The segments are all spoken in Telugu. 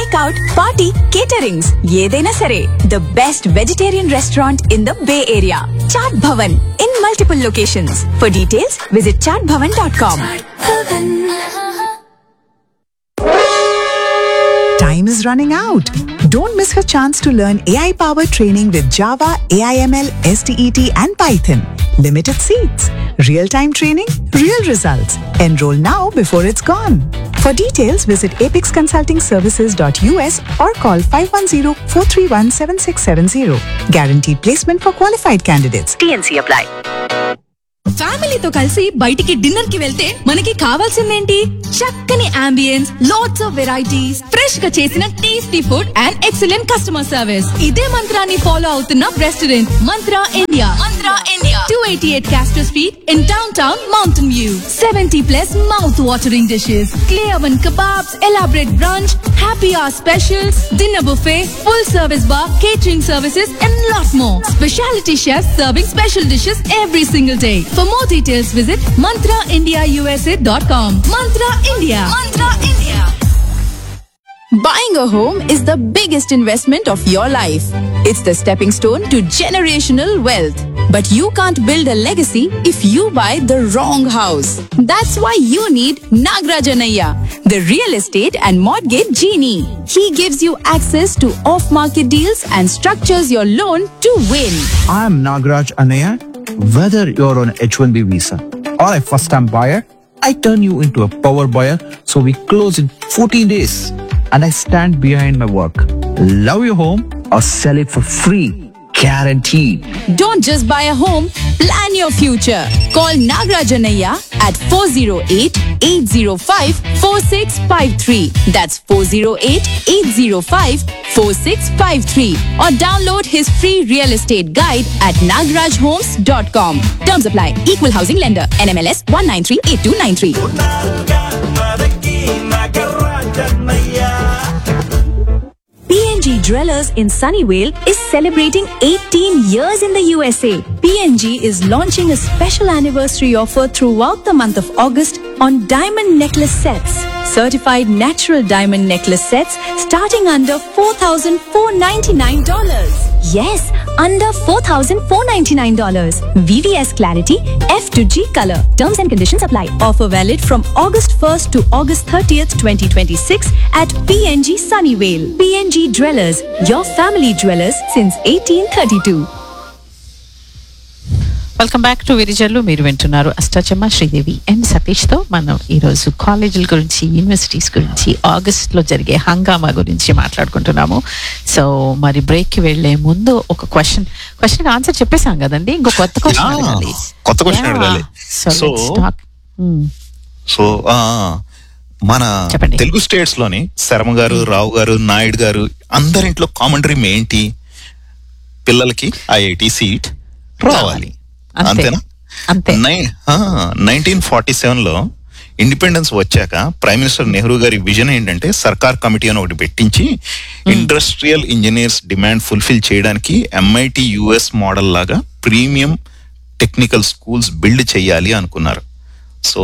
టేక్అవుట్ పార్టీ కేటరింగ్స్ ఏదైనా సరే the best vegetarian restaurant in the Bay Area Chaat Bhavan in multiple locations for details visit Chaat Bhavan dot com Time is running out. Don't miss her chance to learn AI powered training with Java, AIML, STET, and Python. Limited seats. Real time training, real results. Enroll now before it's gone. For details, visit apexconsultingservices.us or call 510 431 7670. Guaranteed placement for qualified candidates. TNC apply. ఫ్యామిలీతో కలిసి బయటికి డిన్నర్ కి వెళ్తే మనకి కావాల్సిందేంటి చక్కని ambience lots of varieties fresh గా చేసిన tasty food and excellent customer service ఇదే మంత్రాన్ని ఫాలో అవుతున్న restaurant Mantra India Mantra India two eighty eight Castro street in downtown Mountain View seventy plus mouth watering dishes clear one kebabs, elaborate brunch, happy hour specials, dinner buffet, full service bar, catering services, and lot more. Specialty chefs serving special dishes every single day. For more details, visit mantraindiausa.com. Mantra India. Mantra India. Buying a home is the biggest investment of your life. It's the stepping stone to generational wealth. But you can't build a legacy if you buy the wrong house. That's why you need Nagrajanaya, the real estate and mortgage genie. He gives you access to off-market deals and structures your loan to win. I'm Nagraj Anaya. Whether you're on H1B visa or a first time buyer, I turn you into a power buyer so we close in 14 days. And I stand behind my work. Love your home or sell it for free. Guaranteed. Don't just buy a home, plan your future. Call Nagrajanaya at 408-805-4653. That's 408-805-4653. Or download his free real estate guide at nagrajhomes.com. Terms apply. Equal housing lender. NMLS 1938293. PNG Dwellers in Sunnyvale is celebrating 18 years in the USA. PNG is launching a special anniversary offer throughout the month of August on diamond necklace sets. Certified natural diamond necklace sets starting under $4,499. Yes, under $4,499. VVS Clarity F to G color. Terms and conditions apply. Offer valid from August 1st to August 30th, 2026 at PNG Sunnyvale. PNG Dwellers, your family dwellers since 1832. Welcome back to Virijallu మీరు వింటున్నారు అష్టాచమ్మ శ్రీదేవి అండ్ సతీష్ తో మనం ఈరోజు కాలేజీల గురించి యూనివర్సిటీస్ గురించి ఆగస్ట్ లో జరిగే హంగామా గురించి మాట్లాడుకుంటున్నాము సో మరి బ్రేక్ కి వెళ్లే ముందు ఒక క్వశ్చన్ క్వశ్చన్ ఆన్సర్ చెప్పేసాం కదండి ఇంకో కొత్త క్వశ్చన్ Yeah. అడగాలి కొత్త question అడగాలి. సో So- సో ఆ, మన చెప్పండి. తెలుగు స్టేట్స్ లోని శర్మ గారు రావు గారు నాయుడు గారు అందరింట్లో కామన్ డ్రీమ్ ఏంటి పిల్లలకి ఐఐటి సీట్ రావాలి అంతే. అంతేనా అంతే. నైన్టీన్ ఫార్టీ సెవెన్ లో ఇండిపెండెన్స్ వచ్చాక ప్రైమ్ మినిస్టర్ నెహ్రూ గారి విజన్ ఏంటంటే సర్కార్ కమిటీ అని ఒకటి పెట్టించి ఇండస్ట్రియల్ ఇంజనీర్స్ డిమాండ్ ఫుల్ఫిల్ చేయడానికి ఎంఐటి యుఎస్ మోడల్ లాగా ప్రీమియం టెక్నికల్ స్కూల్స్ బిల్డ్ చేయాలి అనుకున్నారు సో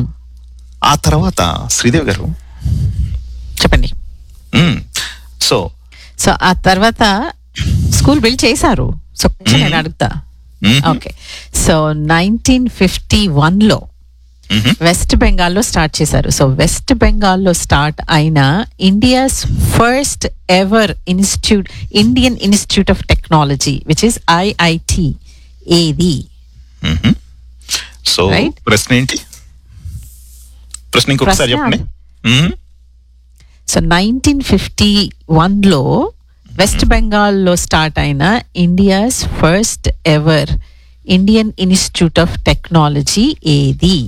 ఆ తర్వాత శ్రీదేవి గారు చెప్పండి మ్మ్. సో సో ఆ తర్వాత స్కూల్ బిల్డ్ చేశారు సో question నేను అడుగుతా hmm. Okay so nineteen fifty one లో మ్మ్. వెస్ట్ బెంగాల్లో స్టార్ట్ చేశారు సో వెస్ట్ బెంగాల్లో స్టార్ట్ అయిన India's first ever institute Indian institute of technology which is IIT ఏది మ్మ్. So Right? ప్రశ్న ఏంటి ప్రశ్న ఇంకొకసారి ప్రశ్న- చెప్పండి మ్మ్. సో నైన్టీన్ ఫిఫ్టీ వన్లో వెస్ట్ బెంగాల్లో స్టార్ట్ అయిన India's first ever Indian institute of technology ఏది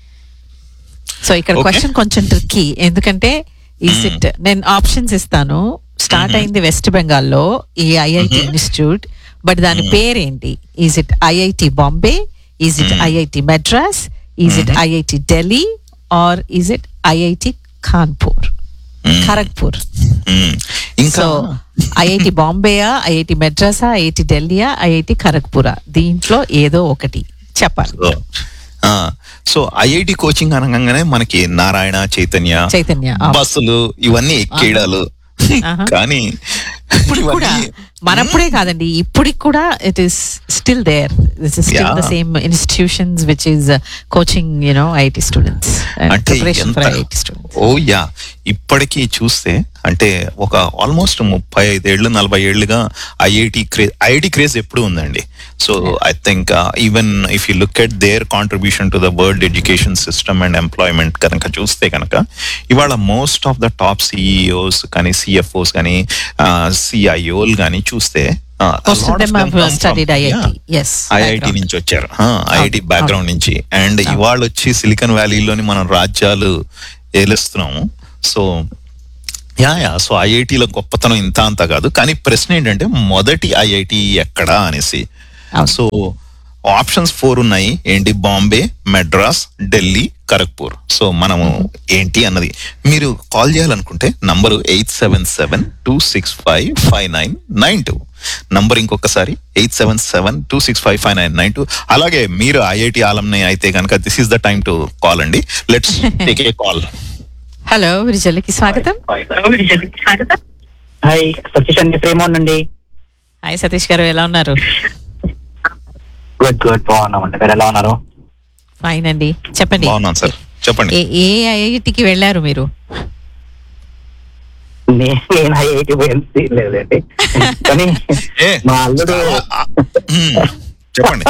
సో ఇక్కడ Okay. క్వశ్చన్ కొంచెం ట్రిక్కీ ఎందుకంటే ఈజ్ ఇట్ నేను ఆప్షన్స్ ఇస్తాను స్టార్ట్ అయింది వెస్ట్ బెంగాల్లో ఈ ఐఐటి ఇన్స్టిట్యూట్ బట్ దాని పేరేంటి is it IIT Bombay is it IIT Madras is it IIT Delhi or is it IIT Kanpur Kharagpur hmm. ఇంకా సో ఐఐటి బాంబేయా ఐఐటి మెడ్రాసా ఐఐటి ఢిల్లీయా ఐఐటి ఖరగ్పూరా దీంట్లో ఏదో ఒకటి చెప్పాలి సో, ఆ, సో ఐఐటి కోచింగ్ అనగానే మనకి నారాయణ చైతన్య చైతన్య, ఆ. బస్సులు ఇవన్నీ ఎక్కేయడాలు ఆహా. కానీ ఇప్పుడు కూడా ఇవన్నీ- మనప్పుడే కాదండి ఇప్పటికి కూడా it is still there this is still the Yeah. Same institutions which is coaching you know IIT students అంటే ప్రిపరేషన్ ఫర్ ఎంత- ఐఐటి స్టూడెంట్స్ ఓ యా ఇప్పటికీ చూస్తే అంటే ఒక ఆల్మోస్ట్ ముప్పై ఐదేళ్లు నలభై ఏళ్లుగా ఐఐటి క్రేజ్ ఐఐటి క్రేజ్ ఎప్పుడు ఉందండి so I think even if you look at their contribution to the world education system and employment కనుక చూస్తే కనుక ఇవాళ most of the top CEOs కానీ సిఎఫ్ఓస్ కానీ సిఐఓలు కానీ చూస్తే uh, a Most of lot of them them have come from- studied IIT. Yeah. Yes, IIT background. నుంచి వచ్చారు ఐఐటి బ్యాక్గ్రౌండ్ నుంచి అండ్ ఇవాళ వచ్చి సిలికాన్ వ్యాలీలోని మనం రాజ్యాలు ఏలుస్తున్నాము సో యా యా సో ఐఐటీలో గొప్పతనం ఇంత అంత కాదు కానీ ప్రశ్న ఏంటంటే మొదటి ఐఐటి ఎక్కడా అనేసి అవును. సో ఆప్షన్స్ ఫోర్ ఉన్నాయి ఏంటి బాంబే మెడ్రాస్ ఢిల్లీ ఖరగ్పూర్ సో మనము ఏంటి అన్నది మీరు కాల్ చేయాలనుకుంటే number eight seven seven two six five five nine nine two number ఇంకొకసారి eight seven seven two six five five nine nine two అలాగే మీరు ఐఐటి ఆలంని అయితే కనుక this is the time to call అండి let's take a call hello విరిజల్కి స్వాగతం హాయ్ సతీష్ అండి ప్రేమ అండి హాయ్ సతీష్ గారు ఎలా ఉన్నారు గుడ్ గుడ్ బాగున్నామండి మీరు ఎలా ఉన్నారు ఫైన్ అండి చెప్పండి బాగున్నాను సార్ చెప్పండి ఏ- ఏ ఐఐటికి వెళ్ళారు మీరు నే- నేను ఐఐటి పోయింది లేదండి కానీ ఏ, మా అల్లుడు ఆ, మ్మ్. చెప్పండి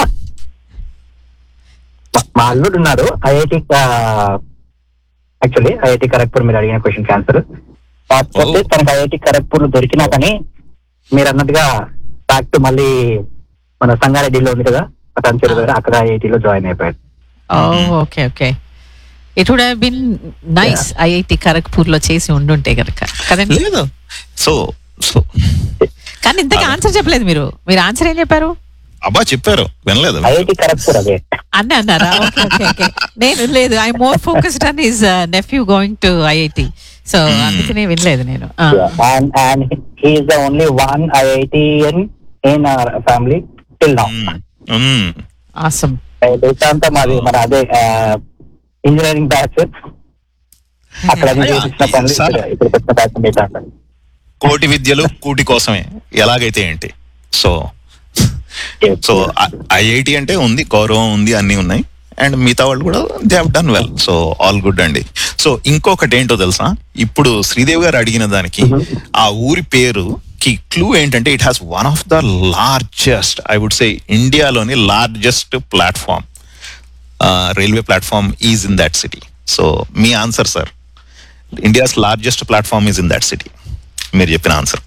మా- మా అల్లుడు ఉన్నాడు ఐఐటి యాక్చువల్లీ ఐఐటి ఖరగ్పూర్ మీరు అడిగిన క్వశ్చన్ ఆన్సర్ కాకపోతే Oh. తనకు ఐఐటి ఖరగ్పూర్ దొరికినా కానీ మీరు అన్నట్టుగా బ్యాక్ టు మళ్ళీ మన సంగారెడ్డిలో ఉంది కదా అతను దగ్గర అక్కడ ఐఐటిలో జాయిన్ అయిపోయాడు okay okay it would have been nice IIT Kharagpur లో చేసి ఉండుంటే గనక కదండి లేదు సో సో కానీ ఇంతకీ ఆన్సర్ చెప్పలేదు మీరు మీరు ఆన్సర్ ఏం చెప్పారు అబ్బా చెప్పారు వినలేదు ఐఐటి ఖరగ్పూర్ అదే అన్న అన్నారా ఓకే ఓకే ఓకే నేను లేదు I more focused on his nephew going to IIT so అందుకనే వినలేదు నేను ఆ. and and he is the only one IITian in our family till now. Hmm. Awesome. అంతా మాది మన అదే ఇంజనీరింగ్ బ్యాచ్ అక్కడ అది అయ్యా, చేసిన పనులు సార్. ఇక్కడ ఇక్కడ పెట్టిన బ్యాచ్ మిగతా అంతా. కోటి విద్యలు కూటి కోసమే ఎలాగైతే ఏంటి సో సో ఐఐటి అంటే ఉంది గౌరవం ఉంది అన్ని ఉన్నాయి అండ్ మిగతా వాళ్ళు కూడా they have done well so all good అండి సో ఇంకొకటి ఏంటో తెలుసా ఇప్పుడు శ్రీదేవి గారు అడిగిన దానికి ఆ ఊరి పేరు కి క్లూ ఏంటంటే it has one of the largest I would say ఇండియాలోని largest platform railway platform is in that city so మీ answer sir India's largest platform is in that city మీరు చెప్పిన ఆన్సర్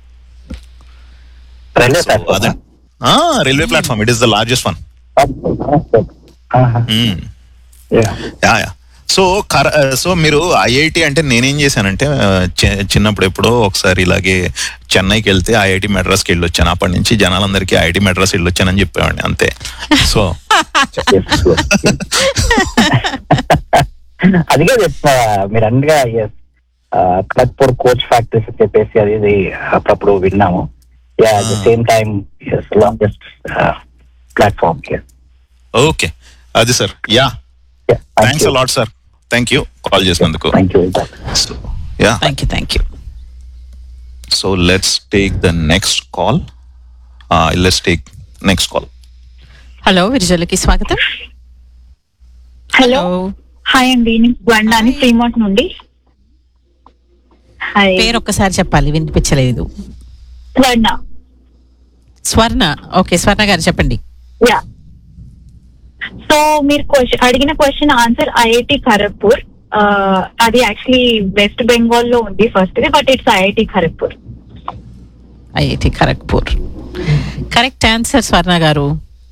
రైల్వే ప్లాట్ఫామ్ అదే railway platform it is the largest one ఆహా. Yeah. యా యా సో కర సో మీరు ఐఐటి అంటే నేనేం చేశానంటే ఆ, చి- చిన్నప్పుడు ఎప్పుడో ఒకసారి ఇలాగే చెన్నైకి వెళ్తే ఐఐటి మెడ్రాస్కి వెళ్ళి వచ్చాను అప్పటి నుంచి జనాలందరికీ ఐఐటి మెడ్రాస్ వెళ్ళి వచ్చానని చెప్పేవాడిని అంతే సో Yes, yes. అదిగా చెప్తా మీరు అన్నగా ఎస్ ఖరగ్పూర్ కోచ్ ఫ్యాక్టరీస్ అని చెప్పేసి అది ఇది అప్పుడప్పుడు విన్నాము yeah at the same time longest platform okay అది sir yeah thanks lot sir thank you call చేసినందుకు thank you so yeah thank you thank you so let's take the next call let's take next call hello విరిజలకి స్వాగతం హలో హాయ్ అండి నేను గండాని శ్రీమౌంట్ నుండి హాయ్ పేరు ఒక్కసారి చెప్పాలి వినిపించలేదు స్వర్ణ స్వర్ణ ఓకే స్వర్ణ గారు చెప్పండి యా సో మీరు క్వశ్చన్ అడిగిన క్వశ్చన్ ఆన్సర్ ఐఐటి ఖరగ్పూర్ ఆ, అది యాక్చువల్లీ వెస్ట్ బెంగాల్ లో ఉంది first but it's IIT Kharagpur IIT Kharagpur correct answer Swarna గారు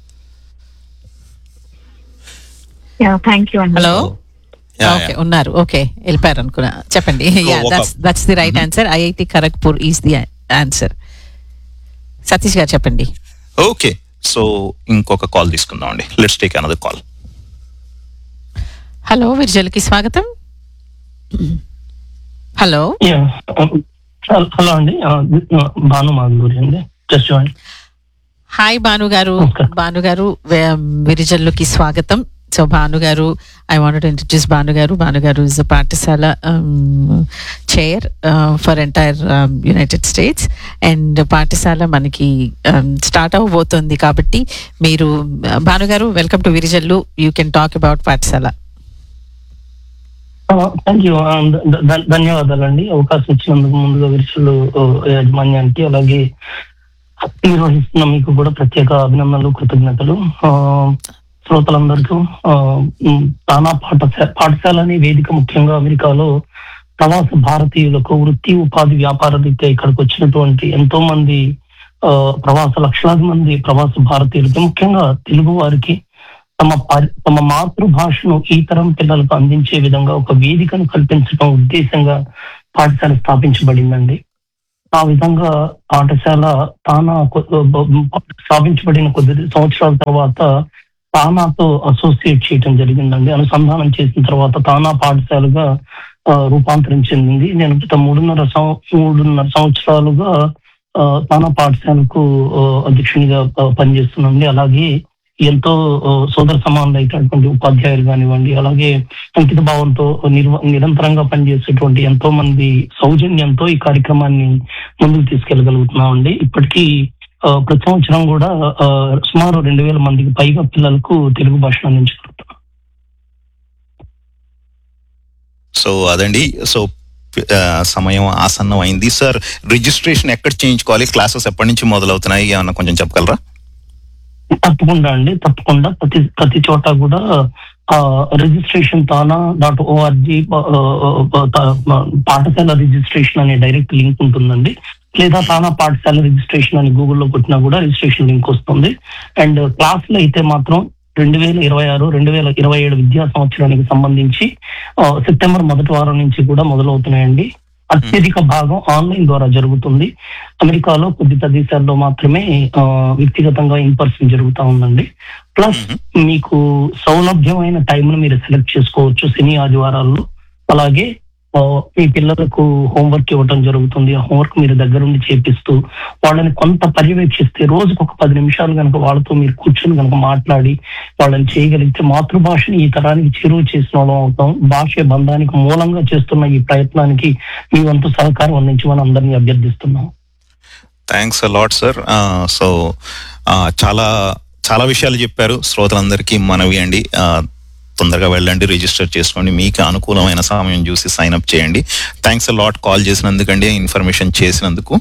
యా థ్యాంక్ యూ అండి హలో Yeah, ఓకే yeah. ఉన్నారు ఓకే వెళ్ళిపోయారు అనుకున్నా చెప్పండి ఒక- that's the right answer IIT Kharagpur is the answer Satish గారు చెప్పండి ఓకే సో ఇంకొక కాల్ తీసుకుందాం అండి let's take another call hello విరిజలకి స్వాగతం hello Yeah. Um, hel- hello అండి భాను మాధురి అండి జస్ట్ జాయిన్ హాయ్ భాను గారు Okay. భాను గారు వే- విరిజల్లుకి స్వాగతం సో భాను గారు ఐ వాంట్ ఇంట్రడ్యూస్ భాను గారు భాను గారు is Paathasala um, chair for entire United States and Paathasala మనకి స్టార్ట్ అవ్వబోతోంది కాబట్టి మీరు భానుగారు welcome to Virijallu you can talk about Paathasala thank you ధన్యవాదాలండి అవకాశం ఇచ్చినందుకు ముందుగా విరుచులు యాజమాన్యానికి అలాగే నిర్వహిస్తున్న మీకు కూడా ప్రత్యేక అభినందనలు కృతజ్ఞతలు ఆ, శ్రోతలందరికీ ఆ, ఉమ్, తానా పాఠశాల పాఠశాల అనే వేదిక ముఖ్యంగా అమెరికాలో ప్రవాస భారతీయులకు వృత్తి ఉపాధి వ్యాపార రీత్యా ఇక్కడికి వచ్చినటువంటి ఎంతో మంది ఆ, ప్రవాస లక్షలాది మంది ప్రవాస భారతీయులకి ముఖ్యంగా తెలుగు వారికి తమ పరి- తమ మాతృభాషను ఈ తరం పిల్లలకు అందించే విధంగా ఒక వేదికను కల్పించడం ఉద్దేశంగా పాఠశాల స్థాపించబడిందండి ఆ విధంగా పాఠశాల తానా కొ- బ- స్థాపించబడిన కొద్ది సంవత్సరాల తర్వాత తానాతో అసోసియేట్ చేయడం జరిగిందండి అనుసంధానం చేసిన తర్వాత తానా పాఠశాలగా ఆ, రూపాంతరం చెందింది నేను గత మూడున్నర సం- మూడున్నర సంవత్సరాలుగా ఆ, తానా పాఠశాలకు ఆ, అధ్యక్షునిగా ఆ, పనిచేస్తున్నాండి అలాగే ఎంతో ఆ, సోదర సమానులు అయినటువంటి ఉపాధ్యాయులు కానివ్వండి అలాగే అంకిత భావంతో నిర్వ నిరంతరంగా పనిచేసేటువంటి ఎంతో మంది సౌజన్యంతో ఈ కార్యక్రమాన్ని ముందుకు తీసుకెళ్లగలుగుతున్నామండి ఇప్పటికీ ఆ, ప్రతి సంవత్సరం కూడా ఆ, సుమారు రెండు వేల మందికి పైగా పిల్లలకు తెలుగు భాషను అందించగలుగుతున్నాం సో అదండి సో ఆ, సమయం ఆసన్నం అయింది సార్ రిజిస్ట్రేషన్ ఎక్కడ చేయించుకోవాలి క్లాసెస్ ఎప్పటి నుంచి మొదలవుతున్నాయి ఏమన్నా కొంచెం చెప్పగలరా తప్పకుండా అండి తప్పకుండా ప్రతి ప్రతి చోట కూడా registration TANA dot ORG Paathasala registration అనే డైరెక్ట్ లింక్ ఉంటుందండి లేదా తానా పాఠశాల రిజిస్ట్రేషన్ అని గూగుల్లో కొట్టినా కూడా రిజిస్ట్రేషన్ లింక్ వస్తుంది అండ్ క్లాసులు అయితే మాత్రం రెండు వేల ఇరవై ఆరు రెండు వేల ఇరవై ఏడు విద్యా సంవత్సరానికి సంబంధించి ఆ, సెప్టెంబర్ మొదటి వారం నుంచి కూడా మొదలవుతున్నాయండి అత్యధిక భాగం ఆన్లైన్ ద్వారా జరుగుతుంది అమెరికాలో కొద్ది ప్రదేశాల్లో మాత్రమే ఆ, వ్యక్తిగతంగా ఇన్ పర్సన్ జరుగుతా ఉందండి ప్లస్ మీకు సౌలభ్యమైన టైంను మీరు సెలెక్ట్ చేసుకోవచ్చు శని ఆదివారాల్లో అలాగే ఆ, మీ పిల్లలకు హోంవర్క్ ఇవ్వటం జరుగుతుంది ఆ హోంవర్క్ మీరు దగ్గరుండి చేపిస్తూ వాళ్ళని కొంత పర్యవేక్షిస్తే రోజుకు ఒక పది నిమిషాలు కనుక వాళ్ళతో మీరు కూర్చొని కనుక మాట్లాడి వాళ్ళని చేయగలిగితే మాతృభాషని ఈ తరానికి చేరువ చేసిన వాళ్ళం అవుతాం భాష బంధానికి మూలంగా చేస్తున్న ఈ ప్రయత్నానికి మీ వంతు సహకారం అందించమని అందరినీ అభ్యర్థిస్తున్నాం థ్యాంక్స్ లాట్ సార్ సో చాలా చాలా విషయాలు చెప్పారు శ్రోతలందరికీ మనవి అండి ఆ, తొందరగా వెళ్ళండి రిజిస్టర్ చేసుకోండి మీకు అనుకూలమైన సమయం చూసి సైన్ అప్ చేయండి థ్యాంక్స్ లాట్ కాల్ చేసినందుకండి ఇన్ఫర్మేషన్ చేసినందుకు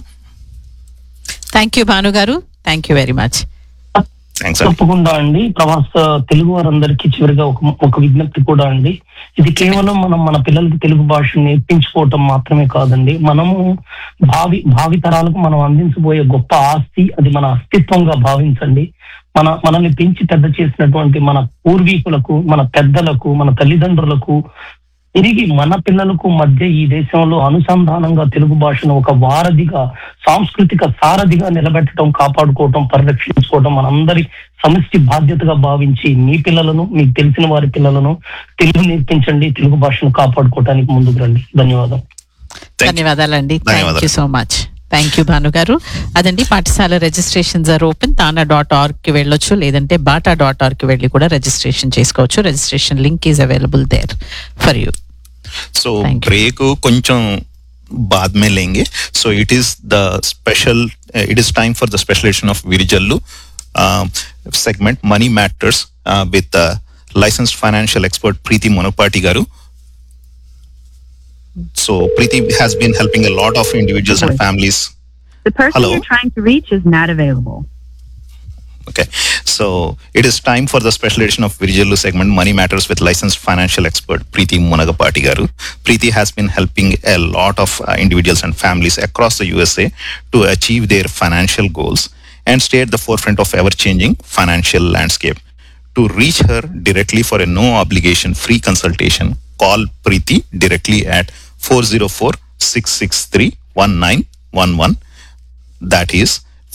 థ్యాంక్ యూ భానుగారు thank you very much thanks అండి తప్పకుండా అండి ప్రవాస తెలుగు వారందరికీ చివరిగా ఒక ఒక విజ్ఞప్తి కూడా అండి ఇది కేవలం మనం మన పిల్లలకి తెలుగు భాషను నేర్పించుకోవటం మాత్రమే కాదండి మనము భావి భావి తరాలకు మనం అందించబోయే గొప్ప ఆస్తి అది మన అస్తిత్వంగా భావించండి మన మనల్ని పెంచి పెద్ద చేసినటువంటి మన పూర్వీకులకు మన పెద్దలకు మన తల్లిదండ్రులకు తిరిగి మన పిల్లలకు మధ్య ఈ దేశంలో అనుసంధానంగా తెలుగు భాషను ఒక వారధిగా సాంస్కృతిక సారథిగా నిలబెట్టడం కాపాడుకోవటం పరిరక్షించుకోవటం మనందరి సమిష్టి బాధ్యతగా భావించి మీ పిల్లలను మీకు తెలిసిన వారి పిల్లలను తెలుగు నేర్పించండి తెలుగు భాషను కాపాడుకోవటానికి ముందుకు రండి ధన్యవాదాలు Thank you. ధన్యవాదాలండి థ్యాంక్ ధన్యవాదాలు. You so much thank you Bhanu గారు అదండి Paathasala registrations are open TANA dot org కి వెళ్ళొచ్చు లేదంటే బాటా డాట్ ఆర్గ్ కి వెళ్ళి కూడా రిజిస్ట్రేషన్ చేసుకోవచ్చు registration link is available there for you so Thank you. Break కొంచెం बाद में लेंगे so it is the special uh, it is time for the special edition of virijallu uh, segment money matters uh, with uh, licensed financial expert preeti monopati garu so preeti has been helping a lot of individuals and families The person Hello? you're trying to reach is not available. Okay. So it is time for the special edition of Virijallu segment Money Matters with licensed financial expert Preeti Munagapati Garu. Preeti has been helping a lot of uh, individuals and families across the USA to achieve their financial goals and stay at the forefront of ever-changing financial landscape. To reach her directly for a no obligation free consultation, call Preeti directly at 404 663 1911 that is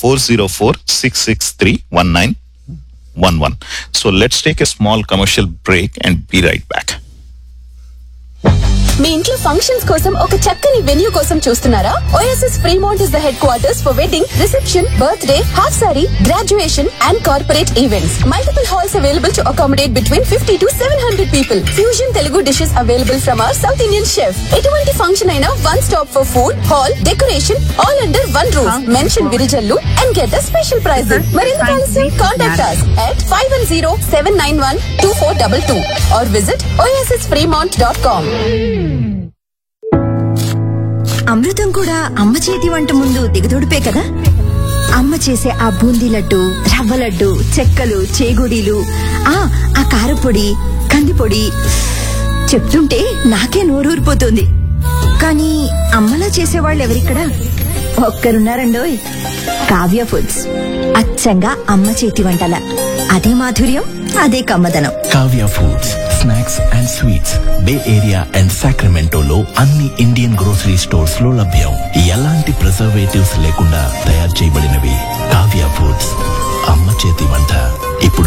404-663-1911. So let's take a small commercial break and be right back. మీ ఇంట్లో ఫంక్షన్స్ కోసం ఒక చక్కని వెన్యూ కోసం చూస్తున్నారా OSS Fremont is the headquarters for wedding reception birthday half sari graduation and corporate events multiple halls available to accommodate between fifty to seven hundred people fusion Telugu dishes available from our South Indian chef ఎటువంటి ఫంక్షన్ అయినా one stop for food hall decoration all under one roof mention Virijallu and get the special prize మరింత ఆలస్యం contact us at 510-791-2422 or visit ossfremont.com. అమృతం కూడా అమ్మ చేతి వంట ముందు దిగదొడిపే కదా అమ్మ చేసే ఆ బూందీ లడ్డు రవ్వ లడ్డు చెక్కలు చేగుడీలు ఆ ఆ కారపొడి కందిపొడి చెప్తుంటే నాకే నోరూరిపోతుంది కానీ అమ్మలా చేసేవాళ్ళు ఎవరిక్కడ ఒక్కరున్నారండోయ్ కావ్య ఫుడ్స్ అచ్చంగా అమ్మ చేతి వంటల అదే మాధుర్యం అదే కమ్మదనం Kavya foods snacks and sweets bay area and సాక్రమెంటోలో అన్ని ఇండియన్ గ్రోసరీ స్టోర్స్ లో లభ్యం ఎలాంటి ప్రిజర్వేటివ్స్ లేకుండా తయారు చేయబడినవి కావ్య ఫుడ్స్ అమ్మ చేతి వంట ఇప్పుడు